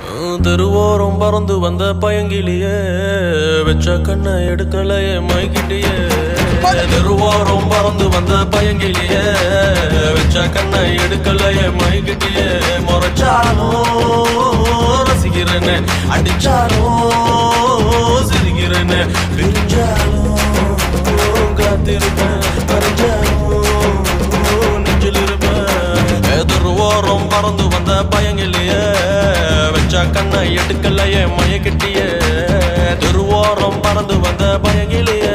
தெருவோரம் பறந்து வந்த பயங்கிலியே வச்ச கண்ணை எடுக்கலையே மைக்கிட்டியே தெருவோரம் பறந்து வந்த பயங்கிலியே வச்ச கண்ணை எடுக்கலையே மைக்கிட்டியே முறைச்சாலும் ரசிக்கிறேன்னு அடிச்சாலும் சிரிக்கிறேன்னு பிரிஞ்சாலும் காத்திருப்பேன் மறைஞ்சாலும் நெஞ்சில் இருப்பேன் எதிர் ஓரம் பறந்து வந்த பயங்கிலேயே வச்ச கண்ணை எடுக்கலையே மயக்கிட்டியே திருவோரம் பறந்து வந்த பயங்கிலேயே